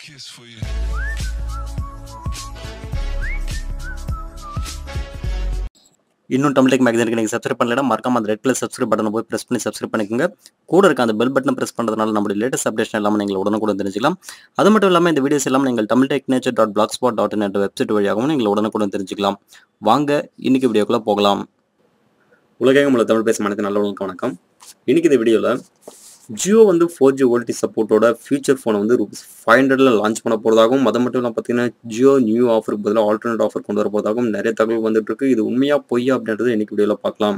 kiss for you. இன்னும் தமிழ்டெக் மேகசினுக்கு நீங்கள் subscribe பண்ணலைன்னா மறக்காம அந்த ரெட் கலர் சப்ஸ்கிரைப் பட்டனை போய் ப்ரெஸ் பண்ணி சப்ஸ்கிரைப் பண்ணிக்கோங்க கூட இருக்க அந்த பெல் பட்டனை ப்ரெஸ் பண்ணுறதுனால நம்மளுடைய லேட்டஸ்ட் அப்டேஷன் எல்லாமே நீங்கள் உடனுக்குடன் தெரிஞ்சுக்கலாம் அது மட்டும் இல்லாமல் இந்த வீடியோஸ் எல்லாம் நீங்கள் Tamil tech nature dot blogspot dot net website வழியாகவும் நீங்கள் உடனுக்குடன் தெரிஞ்சுக்கலாம் வாங்க இன்னைக்கு வீடியோக்குள்ளே போகலாம் உலகெங்கும் உள்ள தமிழ் பேசும் அனைத்து நல்லவங்களுக்கு வணக்கம் இன்னைக்கு இந்த வீடியோவில் ஜியோ வந்து ஃபோர் ஜி ஓல்டி சப்போர்ட்டோட ஃபியூச்சர் ஃபோனை வந்து ருபீஸ் ஃபைவ் ஹண்ட்ரட்ல லான்ச் பண்ண போகிறதாகவும் அது மட்டும் இல்லாமல் பார்த்தீங்கன்னா ஜியோ நியூ ஆஃபருக்கு பதிலாக ஆல்டர்னேட் ஆஃபர் கொண்டு வர போகிறதாகவும் நிறைய தகவல் வந்துட்டு இருக்கு இது உண்மையா பொய்யா அப்படின்றது இன்னைக்கு வீடியோவில் பார்க்கலாம்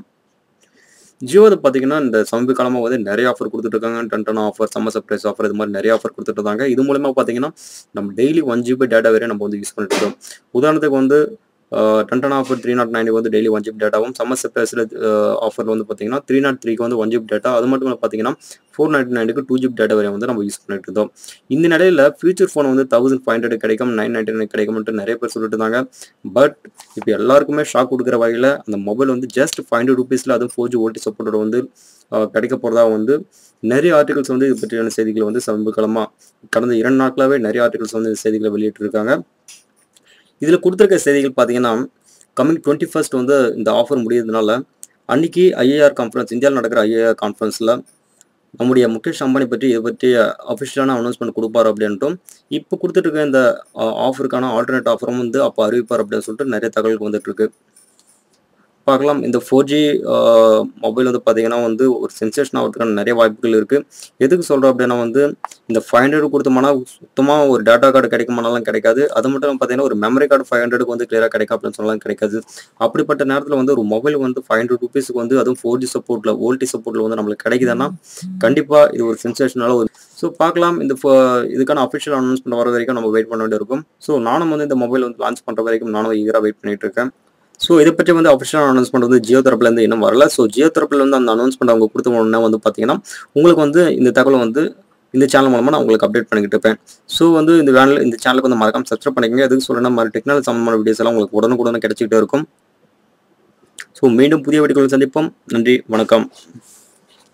ஜியோ அதை பார்த்தீங்கன்னா இந்த சமீப காலமாக வந்து நிறைய ஆஃபர் கொடுத்துட்டு இருக்காங்க Dhan Dhan offer summer surprise offer இது மாதிரி நிறைய ஆஃபர் கொடுத்துட்டு இருக்காங்க இது மூலமா பார்த்தீங்கன்னா நம்ம டெய்லி ஒன் ஜிபி டேட்டா வரையும் நம்ம வந்து யூஸ் பண்ணிட்டு இருக்கோம் உதாரணத்துக்கு வந்து Dhan Dhan offer three naught நைனுக்கு வந்து டெய்லி ஒன் ஜிபி டேட்டாவும் சம்மர் சர்ப்ரைஸில் ஆஃபர் வந்து பார்த்தீங்கன்னா த்ரீ நாட் த்ரீக்கு வந்து ஒன் ஜிபி டேட்டா அது மட்டும் இல்லை பார்த்தீங்கன்னா ஃபோர் நைன்டி நைனுக்கு டூ ஜிபி டேட்டா வரையும் வந்து நம்ம யூஸ் பண்ணிட்டு இருந்தோம் இந்த நிலையில் ஃபியூச்சர் ஃபோன் வந்து தௌசண்ட் ஃபைவ் ஹண்ட்ரட் கிடைக்கும் நைன் நைன்டி நைன் கிடைக்கும்ட்டு நிறைய பேர் சொல்லிட்டு இருந்தாங்க பட் இப்போ எல்லாருக்குமே ஷாக் கொடுக்குற வகையில் அந்த மொபைல் வந்து ஜஸ்ட் ஃபைவ் ஹண்ட்ரட் ருபீஸில் அதுவும் ஃபோர் ஜி ஓல்டி சப்போர்ட்டோட வந்து அஹ், கிடைக்க போகிறதா வந்து நிறைய ஆர்டிகல்ஸ் வந்து இது பற்றியான செய்திகளை வந்து சமீப காலமாக கடந்த இரண்டு நாட்களாகவே நிறைய ஆர்டிகல்ஸ் வந்து இந்த செய்திகளை வெளியிட்டிருக்காங்க இதில் கொடுத்துருக்க செய்திகள் பார்த்தீங்கன்னா கம்மிங் டுவெண்ட்டி ஃபர்ஸ்ட் வந்து இந்த ஆஃபர் முடியறதுனால அன்னைக்கு ஐஏஆர் கான்ஃபரன்ஸ் இந்தியாவில் நடக்கிற ஐஏஆர் கான்ஃபரன்ஸில் நம்முடைய முகேஷ் அம்பானி பற்றி இதை பற்றி அஃபிஷியலான அனௌன்ஸ்மெண்ட் கொடுப்பார் அப்படின்ட்டும் இப்போ கொடுத்துட்டு இருக்க இந்த ஆஃபருக்கான ஆல்டர்னேட் ஆஃபரும் வந்து அப்போ அறிவிப்பார் அப்படின்னு சொல்லிட்டு நிறைய தகவல்கள் வந்துட்டு இருக்கு பார்க்கலாம் இந்த ஃபோர் ஜி மொபைல் வந்து பார்த்தீங்கன்னா வந்து ஒரு சென்சேஷன் ஆகிறதுக்கான நிறைய வாய்ப்புகள் இருக்குது எதுக்கு சொல்கிறோம் அப்படின்னா வந்து இந்த ஃபைவ் ஹண்ட்ரட் கொடுத்தோம்னா சுத்தமாக ஒரு டேட்டா கார்டு கிடைக்குமானாலும் கிடைக்காது அது மட்டும் இல்லாமல் பார்த்தீங்கன்னா ஒரு மெமரி கார்டு ஃபைவ் ஹண்ட்ரடுக்கு வந்து கிளியராக கிடைக்கும் அப்படின்னு சொல்லலாம் கிடைக்காது அப்படிப்பட்ட நேரத்தில் வந்து ஒரு மொபைல் வந்து ஃபைவ் ஹண்ட்ரட் ருபீஸுக்கு வந்து அதுவும் ஃபோர் ஜி சப்போர்ட்டில் ஓல்டி சப்போர்ட்டில் வந்து நம்மளுக்கு கிடைக்குதுன்னா கண்டிப்பாக இது ஒரு சென்சேஷனால ஒரு ஸோ பார்க்கலாம் இந்த ஃபோ- இதுக்கான அஃபிஷியல் அனௌன்ஸ்மெண்ட் வர வரைக்கும் நம்ம வெயிட் பண்ண வேண்டியிருக்கும் ஸோ நானும் வந்து இந்த மொபைல் வந்து லான்ச் பண்ணுற வரைக்கும் நானும் ஈகராக வெயிட் பண்ணிட்டு இருக்கேன் ஸோ இதை பற்றி வந்து அஃபிஷியல் அனௌன்ஸ்மெண்ட் வந்து ஜியோ தரப்புலேருந்து இன்னும் வரல ஸோ ஜியோ தரப்புல வந்து அந்த அனௌன்ஸ்மெண்ட் அவங்க கொடுத்த உடனே வந்து பார்த்தீங்கன்னா உங்களுக்கு வந்து இந்த தகவல் வந்து இந்த சேனல் மூலமாக நான் உங்களுக்கு அப்டேட் பண்ணிக்கிட்டு இருப்பேன் ஸோ வந்து இந்த வேனில் இந்த சேனலுக்கு வந்து மறக்காம சப்ஸ்கிரைப் பண்ணிக்கங்க எதுக்கு சொல்லணும் மாதிரி டெக்னாலஜி சம்பந்தமான வீடியோஸ் எல்லாம் உங்களுக்கு உடனுக்குடனே கிடைச்சிக்கிட்டே இருக்கும் ஸோ மீண்டும் புதிய வீடியோக்களை சந்திப்போம் நன்றி வணக்கம்